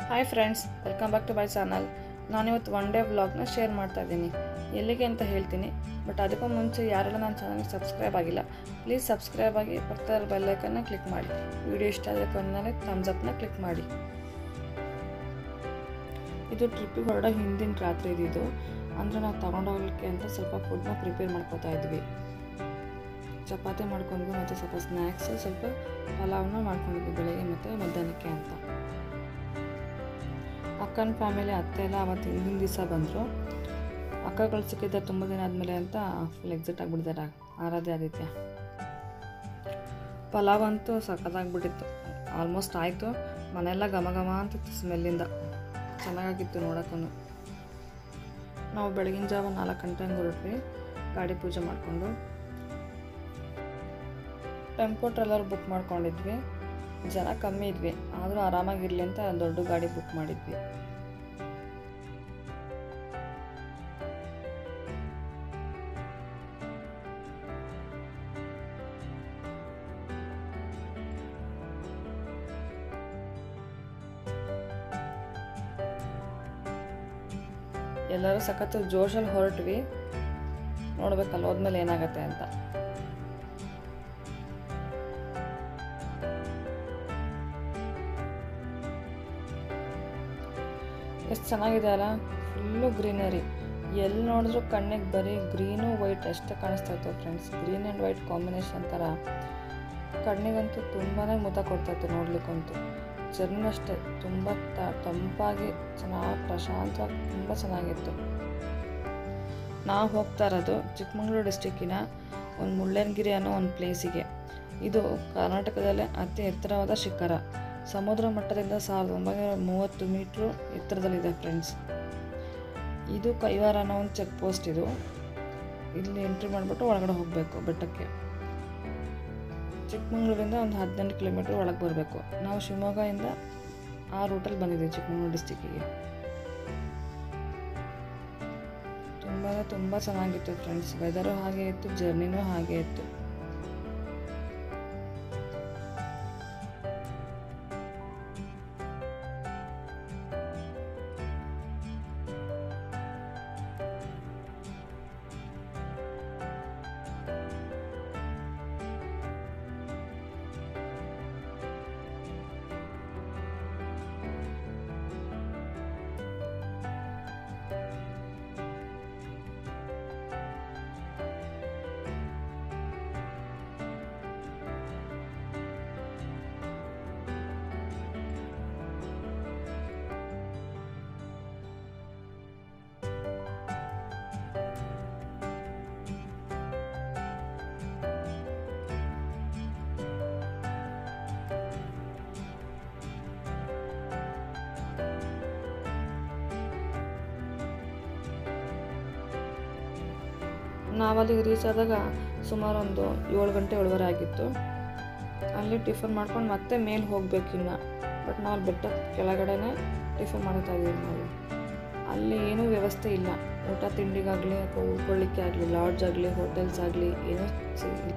hi friends welcome back to my channel ನಾನಿವತ್ತು one day ವ್ಲಾಗ್ನ share ಮಾಡ್ತಾ ಇದ್ದೀನಿ ಎಲ್ಲಿಗೆ ಅಂತ ಹೇಳ್ತೀನಿ ಬಟ್ ಅದಕ್ಕೂ ಮುಂಚೆ ಯಾರೆಲ್ಲ ನನ್ನ ಚಾನಲ್ಗೆ ಸಬ್ಸ್ಕ್ರೈಬ್ ಆಗಿಲ್ಲ ಪ್ಲೀಸ್ ಸಬ್ಸ್ಕ್ರೈಬ್ ಆಗಿ ಪಕ್ಕದ ಬೆಲ್ಲೈಕನ್ನ ಕ್ಲಿಕ್ ಮಾಡಿ ವಿಡಿಯೋ ಇಷ್ಟ ಆದರೆ ಕೊನೆಯಲ್ಲಿ ಥಮ್ಸ್ ಅಪ್ನ ಕ್ಲಿಕ್ ಮಾಡಿ ಇದು ಟ್ರಿಪ್ಪಿಗೆ ಹೊರಡೋ ಹಿಂದಿನ ರಾತ್ರಿ ಇದು ಅಂದರೆ ನಾವು ತೊಗೊಂಡೋಗ್ಲಿಕ್ಕೆ ಅಂತ ಸ್ವಲ್ಪ ಫುಡ್ನ ಪ್ರಿಪೇರ್ ಮಾಡ್ಕೋತಾ ಇದ್ವಿ ಚಪಾತಿ ಮಾಡ್ಕೊಂಡ್ವಿ ಮತ್ತು ಸ್ವಲ್ಪ ಸ್ನ್ಯಾಕ್ಸ್ ಸ್ವಲ್ಪ ಪಲಾವ್ನ ಮಾಡ್ಕೊಂಡಿದ್ವಿ ಬೆಳಗ್ಗೆ ಮತ್ತು ಮಧ್ಯಾಹ್ನಕ್ಕೆ ಅಂತ ಅಕ್ಕನ ಫ್ಯಾಮಿಲಿ ಅತ್ತೆ ಎಲ್ಲ ಅವತ್ತು ಹಿಂದಿನ ದಿವಸ ಬಂದರು ಅಕ್ಕಗಳು ಸಿಕ್ಕಿದ್ದ ತುಂಬ ದಿನ ಆದಮೇಲೆ ಅಂತ ಫುಲ್ ಎಕ್ಸಿಟ್ ಆಗಿಬಿಟ್ಟಿದ್ದಾರೆ ಆರಾಧ್ಯ ಆದಿತ್ಯ ಪಲಾವ್ ಅಂತೂ ಸಖತ್ತಾಗ್ಬಿಟ್ಟಿತ್ತು ಆಲ್ಮೋಸ್ಟ್ ಆಯಿತು ಮನೆಯೆಲ್ಲ ಘಮ ಘಮ ಅಂತಿತ್ತು ಸ್ಮೆಲ್ಲಿಂದ ಚೆನ್ನಾಗಿತ್ತು ನೋಡೋಕ್ಕೂ ನಾವು ಬೆಳಗಿನ ಜಾವ ನಾಲ್ಕು ಗಂಟೆ ಹಂಗೆ ಹೊರಟ್ವಿ ಗಾಡಿ ಪೂಜೆ ಮಾಡಿಕೊಂಡು ಟೆಂಪೋ ಟ್ರಾಲರ್ ಬುಕ್ ಮಾಡ್ಕೊಂಡಿದ್ವಿ ಜನ ಕಮ್ಮಿ ಇದ್ವಿ ಆದರೂ ಆರಾಮಾಗಿರಲಿ ಅಂತ ದೊಡ್ಡ ಗಾಡಿ ಬುಕ್ ಮಾಡಿದ್ವಿ ಎಲ್ಲರೂ ಸಖತ್ತು ಜೋಶಲ್ಲಿ ಹೊರಟ್ವಿ ನೋಡ್ಬೇಕಲ್ಲ ಹೋದ್ಮೇಲೆ ಏನಾಗತ್ತೆ ಅಂತ ಎಷ್ಟು ಚೆನ್ನಾಗಿದೆ ಅಲ್ಲ ಫುಲ್ಲು ಗ್ರೀನರಿ ಎಲ್ಲಿ ನೋಡಿದ್ರು ಕಣ್ಣಿಗೆ ಬರೀ ಗ್ರೀನು ವೈಟ್ ಅಷ್ಟೇ ಕಾಣಿಸ್ತಾ ಇತ್ತು friends green and white combination ಥರ ಕಣ್ಣಿಗಂತೂ ತುಂಬಾ ಮುದ ಕೊಡ್ತಾ ಇತ್ತು ನೋಡ್ಲಿಕ್ಕಂತೂ ಜರ್ನಿ ಅಷ್ಟೇ ತುಂಬ ತ ತಂಪಾಗಿ ಚೆನ್ನಾಗಿ ಪ್ರಶಾಂತವಾಗಿ ತುಂಬ ಚೆನ್ನಾಗಿತ್ತು ನಾವು ಹೋಗ್ತಾ ಇರೋದು ಚಿಕ್ಕಮಗಳೂರು ಡಿಸ್ಟಿಕ್ಕಿನ ಒಂದು ಮುಳ್ಳಯ್ಯನಗಿರಿ ಅನ್ನೋ ಒಂದು ಪ್ಲೇಸಿಗೆ ಇದು ಕರ್ನಾಟಕದಲ್ಲೇ ಅತಿ ಎತ್ತರವಾದ ಶಿಖರ ಸಮುದ್ರ ಮಟ್ಟದಿಂದ ಸಾವಿರದ ಒಂಬೈನೂರ ಮೂವತ್ತು ಮೀಟ್ರು ಎತ್ತರದಲ್ಲಿದೆ ಫ್ರೆಂಡ್ಸ್ ಇದು ಕೈವಾರ ಅನ್ನೋ ಒಂದು ಚೆಕ್ ಪೋಸ್ಟ್ ಇದು ಇಲ್ಲಿ ಎಂಟ್ರಿ ಮಾಡಿಬಿಟ್ಟು ಒಳಗಡೆ ಹೋಗಬೇಕು ಬೆಟ್ಟಕ್ಕೆ ಚಿಕ್ಕಮಗಳೂರಿಂದ ಒಂದು ಹದಿನೆಂಟು ಕಿಲೋಮೀಟ್ರ್ ಒಳಗೆ ಬರಬೇಕು ನಾವು ಶಿವಮೊಗ್ಗದಿಂದ ಆ ರೂಟಲ್ಲಿ ಬಂದಿದ್ದೀವಿ ಚಿಕ್ಕಮಗಳೂರು ಡಿಸ್ಟಿಕ್ಕಿಗೆ ತುಂಬ ತುಂಬ ಚೆನ್ನಾಗಿತ್ತು ಫ್ರೆಂಡ್ಸ್ ವೆದರು ಹಾಗೆ ಇತ್ತು ಜರ್ನಿನೂ ಹಾಗೆ ಇತ್ತು ನಾವಲ್ಲಿಗೆ ರೀಚ್ ಆದಾಗ ಸುಮಾರು ಒಂದು ಏಳು ಗಂಟೆ ಏಳುವರೆ ಆಗಿತ್ತು ಅಲ್ಲಿ ಟಿಫನ್ ಮಾಡ್ಕೊಂಡು ಮತ್ತೆ ಮೇಲೆ ಹೋಗ್ಬೇಕು ಇನ್ನು ಬಟ್ ನಾವು ಅಲ್ಲಿ ಬೆಟ್ಟದ ಕೆಳಗಡೆನೆ ಟಿಫನ್ ಮಾಡ್ತಾ ಇದ್ದೀವಿ ನಾವು ಅಲ್ಲಿ ಏನೂ ವ್ಯವಸ್ಥೆ ಇಲ್ಲ ಊಟ ತಿಂಡಿಗಾಗಲಿ ಅಥವಾ ಉಳ್ಕೊಳ್ಳಿಕ್ಕೆ ಆಗಲಿ ಲಾಡ್ಜ್ ಆಗಲಿ ಹೋಟೆಲ್ಸ್ ಆಗಲಿ ಏನೂ ಸಿಗಿಲ್ಲ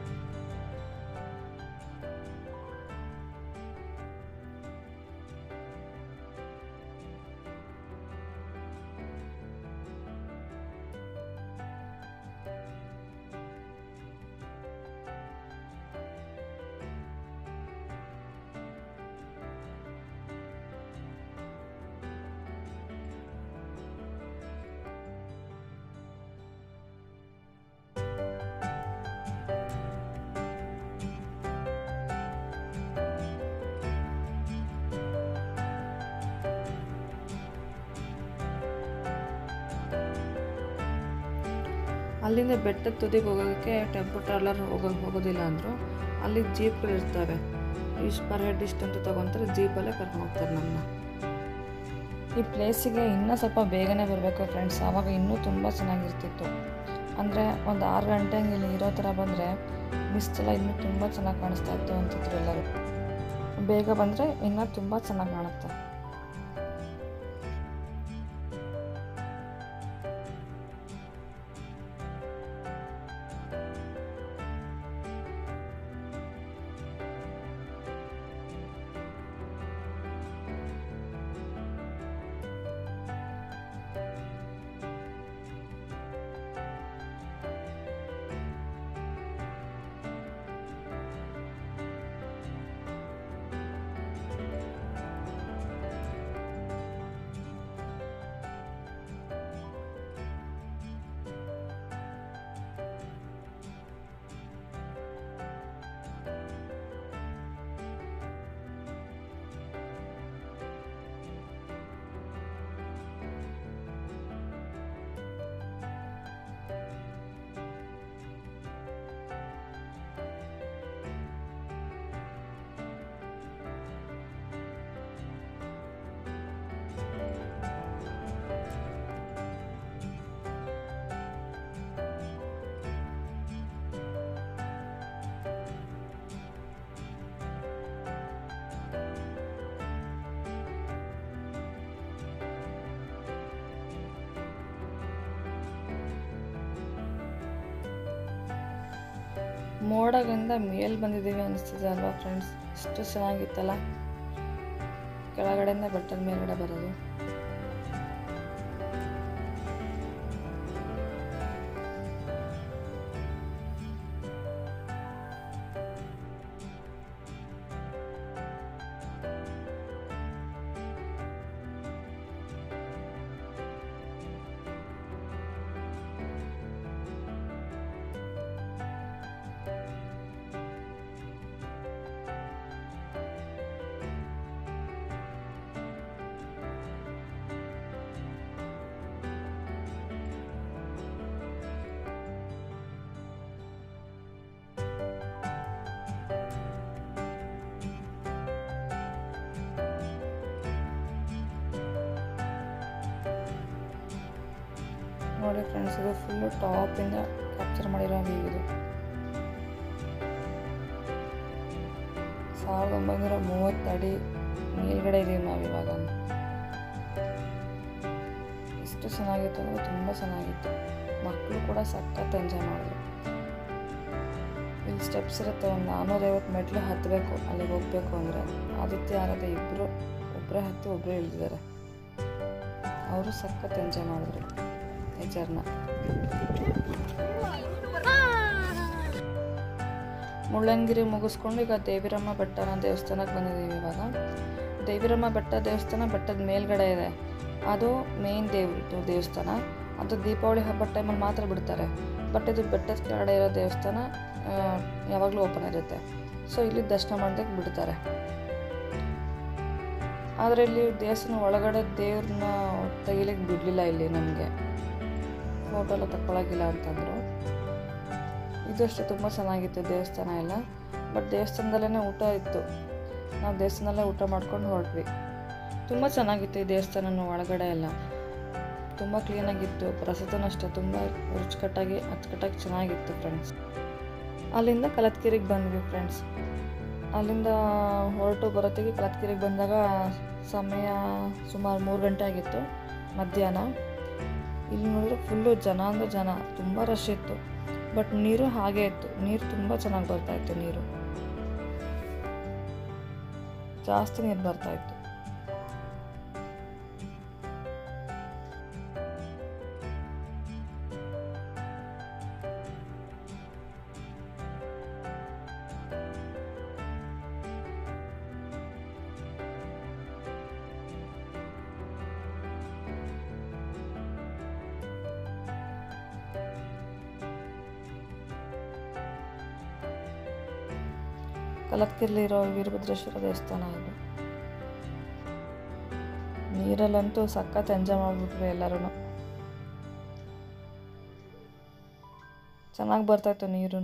ಅಲ್ಲಿಂದ ಬೆಟ್ಟದ ತುದಿಗೆ ಹೋಗೋದಕ್ಕೆ ಟೆಂಪೋ ಟ್ರಾವೆಲರ್ ಹೋಗೋ ಹೋಗೋದಿಲ್ಲ ಅಂದರು ಅಲ್ಲಿ ಜೀಪ್ಗಳು ಇರ್ತವೆ ಇಷ್ಟು ಪರ್ ಹೆಡ್ ಇಷ್ಟು ಅಂತ ತೊಗೊತಾರೆ ಜೀಪಲ್ಲೇ ಕರ್ಕೊಂಡು ಹೋಗ್ತಾರೆ ನಮ್ಮನ್ನ ಈ ಪ್ಲೇಸಿಗೆ ಇನ್ನೂ ಸ್ವಲ್ಪ ಬೇಗನೆ ಬರಬೇಕು ಫ್ರೆಂಡ್ಸ್ ಆವಾಗ ಇನ್ನೂ ತುಂಬ ಚೆನ್ನಾಗಿರ್ತಿತ್ತು ಅಂದರೆ ಒಂದು ಆರು ಗಂಟೆ ಹಂಗೆ ಇಲ್ಲಿ ಇರೋ ಥರ ಬಂದರೆ ಮಿಸ್ಟೆಲ್ಲ ಇನ್ನೂ ತುಂಬ ಚೆನ್ನಾಗಿ ಕಾಣಿಸ್ತಾ ಇತ್ತು ಅಂತಿದ್ರು ಎಲ್ಲರೂ ಬೇಗ ಬಂದರೆ ಇನ್ನೂ ತುಂಬ ಚೆನ್ನಾಗಿ ಕಾಣುತ್ತೆ ಮೋಡಗಿಂದ ಮೇಲ್ ಬಂದಿದ್ದೀವಿ ಅನಿಸ್ತಿದೆ ಅಲ್ವಾ ಫ್ರೆಂಡ್ಸ್ ಎಷ್ಟು ಚೆನ್ನಾಗಿತ್ತಲ್ಲ ಕೆಳಗಡೆಯಿಂದ ಬೆಟ್ಟದ ಮೇಲ್ಗಡೆ ಬರೋದು ನೋಡಿ ಫ್ರೆಂಡ್ಸ್ ಇದು ಫುಲ್ಲು ಟಾಪಿಂದ ಕ್ಯಾಪ್ಚರ್ ಮಾಡಿರೋ ವ್ಯೂ ಇದು ಸಾವಿರದ ಒಂಬೈನೂರ ಮೂವತ್ತಡಿ ಮೇಲ್ಗಡೆ ಇದೀವಿ ನಾವು ಇವಾಗ ಎಷ್ಟು ಚೆನ್ನಾಗಿತ್ತು ಅಂದರೆ ತುಂಬ ಚೆನ್ನಾಗಿತ್ತು ಮಕ್ಕಳು ಕೂಡ ಸಖತ್ ಎಂಜಾಯ್ ಮಾಡಿದ್ರು ಇಲ್ಲಿ ಸ್ಟೆಪ್ಸ್ ಇರುತ್ತೆ ಒಂದು ನಾನ್ನೂರೈವತ್ತು ಮೆಟ್ಲು ಹತ್ತಬೇಕು ಅಲ್ಲಿಗೆ ಹೋಗಬೇಕು ಅಂದರೆ ಆದಿತ್ಯ ಆರಾಧ್ಯ ಇಬ್ಬರು ಒಬ್ಬರೇ ಹತ್ತಿ ಒಬ್ಬರೇ ಇಳಿದಿದ್ದಾರೆ ಅವರು ಸಖತ್ ಎಂಜಾಯ್ ಮಾಡಿದ್ರು ನೇಚರ್ನ ಮುಳ್ಳಂಗಿರಿ ಮುಗಿಸ್ಕೊಂಡು ಈಗ ದೇವಿರಮ್ಮ ಬೆಟ್ಟನ ದೇವಸ್ಥಾನಕ್ಕೆ ಬಂದಿದ್ದೀವಿ ಇವಾಗ ದೇವಿರಮ್ಮ ಬೆಟ್ಟ ದೇವಸ್ಥಾನ ಬೆಟ್ಟದ ಮೇಲ್ಗಡೆ ಇದೆ ಅದು ಮೇನ್ ದೇವ್ರದ್ದು ದೇವಸ್ಥಾನ ಅದು ದೀಪಾವಳಿ ಹಬ್ಬದ ಟೈಮಲ್ಲಿ ಮಾತ್ರ ಬಿಡ್ತಾರೆ ಬಟ್ ಇದು ಬೆಟ್ಟದ ಕೆಳಗಡೆ ಇರೋ ದೇವಸ್ಥಾನ ಯಾವಾಗಲೂ ಓಪನ್ ಇರುತ್ತೆ ಸೊ ಇಲ್ಲಿ ದರ್ಶನ ಮಾಡೋದಕ್ಕೆ ಬಿಡ್ತಾರೆ ಆದರೆ ಇಲ್ಲಿ ದೇವಸ್ಥಾನ ಒಳಗಡೆ ದೇವ್ರನ್ನ ತೆಗಿಲಿಕ್ಕೆ ಬಿಡಲಿಲ್ಲ ಇಲ್ಲಿ ನಮಗೆ ಫೋಟೋ ಎಲ್ಲ ತಗೊಳಗಿಲ್ಲ ಅಂತಂದರು ಇದಷ್ಟು ತುಂಬ ಚೆನ್ನಾಗಿತ್ತು ದೇವಸ್ಥಾನ ಎಲ್ಲ ಬಟ್ ದೇವಸ್ಥಾನದಲ್ಲೇ ಊಟ ಇತ್ತು ನಾವು ದೇವಸ್ಥಾನದಲ್ಲೇ ಊಟ ಮಾಡ್ಕೊಂಡು ಹೊರಟ್ವಿ ತುಂಬ ಚೆನ್ನಾಗಿತ್ತು ಈ ದೇವಸ್ಥಾನ ಒಳಗಡೆ ಎಲ್ಲ ತುಂಬ ಕ್ಲೀನಾಗಿತ್ತು ಪ್ರಸಾದನೂ ಅಷ್ಟೇ ತುಂಬ ರುಚಿಕಟ್ಟಾಗಿ ಅಚ್ಚುಕಟ್ಟಾಗಿ ಚೆನ್ನಾಗಿತ್ತು ಫ್ರೆಂಡ್ಸ್ ಅಲ್ಲಿಂದ ಕಲತ್ಗಿರಿಗೆ ಬಂದ್ವಿ ಫ್ರೆಂಡ್ಸ್ ಅಲ್ಲಿಂದ ಹೊರಟು ಬರೋತ್ತಿಗೆ ಕಲತ್ಗಿರಿಗೆ ಬಂದಾಗ ಸಮಯ ಸುಮಾರು ಮೂರು ಗಂಟೆ ಆಗಿತ್ತು ಮಧ್ಯಾಹ್ನ ಇಲ್ಲಿ ನೋಡಿದ್ರೆ ಫುಲ್ಲು ಜನ ಅಂದರೆ ಜನ ತುಂಬ ರಶ್ ಇತ್ತು ಬಟ್ ನೀರು ಹಾಗೆ ಇತ್ತು ನೀರು ತುಂಬ ಚೆನ್ನಾಗಿ ಬರ್ತಾ ಇತ್ತು ನೀರು ಜಾಸ್ತಿ ನೀರು ಬರ್ತಾ ಇತ್ತು ಕಲತ್ಕಿರ್ಲಿರೋ ವೀರಭದ್ರೇಶ್ವರ ದೇವಸ್ಥಾನ ಇದು ನೀರಲ್ಲಂತೂ ಸಖತ್ ಎಂಜಾಯ್ ಮಾಡಿಬಿಟ್ರು ಎಲ್ಲರೂ ಚೆನ್ನಾಗಿ ಬರ್ತಾಯಿತ್ತು ನೀರು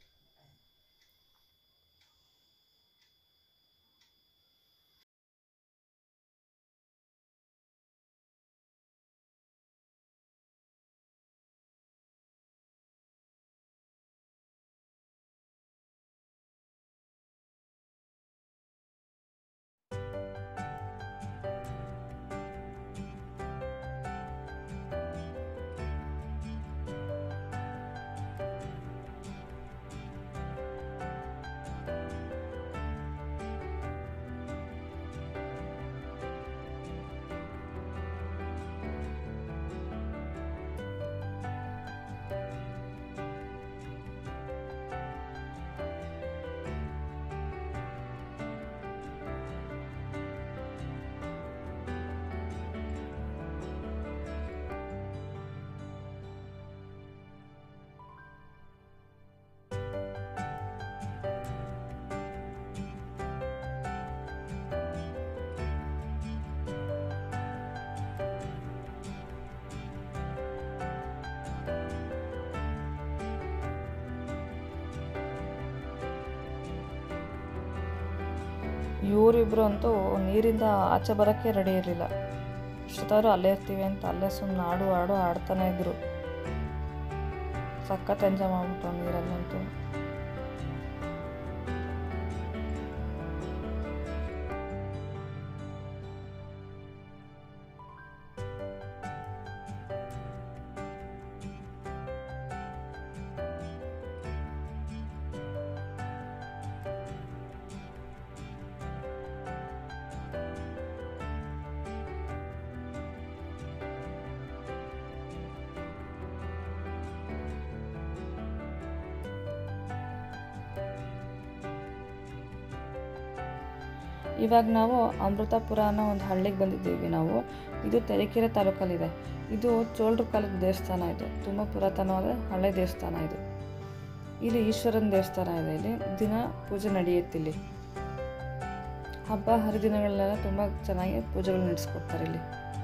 ಇವರಿಬ್ರು ಅಂತೂ ನೀರಿಂದ ಆಚೆ ಬರೋಕ್ಕೆ ರೆಡಿ ಇರಲಿಲ್ಲ ಇಷ್ಟೊತ್ತಾದ್ರು ಅಲ್ಲೇ ಇರ್ತೀವಿ ಅಂತ ಅಲ್ಲೇ ಸುಮ್ಮನೆ ಆಡು ಆಡು ಆಡ್ತಾನೆ ಇದ್ರು ಸಖತ್ ಎಂಜಾಯ್ ಮಾಡ್ಬಿಟ್ಟು ನೀರಲ್ಲಂತೂ ಇವಾಗ ನಾವು ಅಮೃತಾಪುರ ಅನ್ನೋ ಒಂದು ಹಳ್ಳಿಗೆ ಬಂದಿದ್ದೀವಿ ನಾವು ಇದು ತರೀಕೆರೆ ತಾಲೂಕಲ್ಲಿದೆ ಇದು ಚೋಳರ ಕಾಲದ ದೇವಸ್ಥಾನ ಇದು ತುಂಬ ಪುರಾತನವಾದ ಹಳೆ ದೇವಸ್ಥಾನ ಇದು ಇಲ್ಲಿ ಈಶ್ವರನ ದೇವಸ್ಥಾನ ಇದೆ ಇಲ್ಲಿ ದಿನ ಪೂಜೆ ನಡೆಯುತ್ತೆ ಇಲ್ಲಿ ಹಬ್ಬ ಹರಿದಿನಗಳನ್ನೆಲ್ಲ ತುಂಬ ಚೆನ್ನಾಗಿ ಪೂಜೆಗಳು ನಡೆಸ್ಕೊಡ್ತಾರೆ ಇಲ್ಲಿ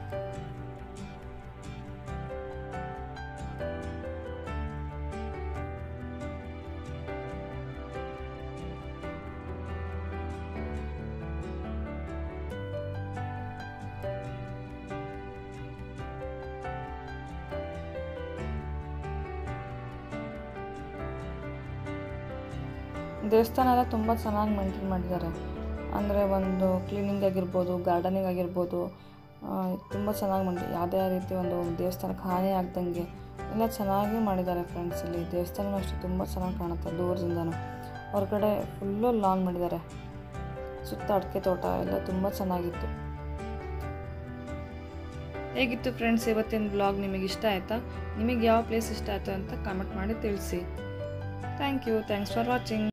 ದೇವಸ್ಥಾನ ಎಲ್ಲ ತುಂಬ ಚೆನ್ನಾಗಿ ಮೇಂಟೈನ್ ಮಾಡಿದ್ದಾರೆ ಅಂದರೆ ಒಂದು ಕ್ಲೀನಿಂಗ್ ಆಗಿರ್ಬೋದು ಗಾರ್ಡನಿಂಗ್ ಆಗಿರ್ಬೋದು ತುಂಬ ಚೆನ್ನಾಗಿ ಮಾಡಿ ಯಾವುದೇ ರೀತಿ ಒಂದು ದೇವಸ್ಥಾನಕ್ಕೆ ಹಾನಿ ಆಗ್ದಂಗೆ ಎಲ್ಲ ಚೆನ್ನಾಗಿ ಮಾಡಿದ್ದಾರೆ ಫ್ರೆಂಡ್ಸ್ ಇಲ್ಲಿ ದೇವಸ್ಥಾನ ಅಷ್ಟೇ ತುಂಬ ಚೆನ್ನಾಗಿ ಕಾಣುತ್ತೆ ದೂರದಿಂದನೂ ಹೊರಗಡೆ ಫುಲ್ಲು ಲಾನ್ ಮಾಡಿದ್ದಾರೆ ಸುತ್ತ ಅಡಿಕೆ ತೋಟ ಎಲ್ಲ ತುಂಬ ಚೆನ್ನಾಗಿತ್ತು ಹೇಗಿತ್ತು ಫ್ರೆಂಡ್ಸ್ ಇವತ್ತಿನ ಬ್ಲಾಗ್ ನಿಮಗೆ ಇಷ್ಟ ಆಯಿತಾ ನಿಮಗೆ ಯಾವ ಪ್ಲೇಸ್ ಇಷ್ಟ ಆಯಿತು ಅಂತ ಕಮೆಂಟ್ ಮಾಡಿ ತಿಳಿಸಿ thank you thanks for watching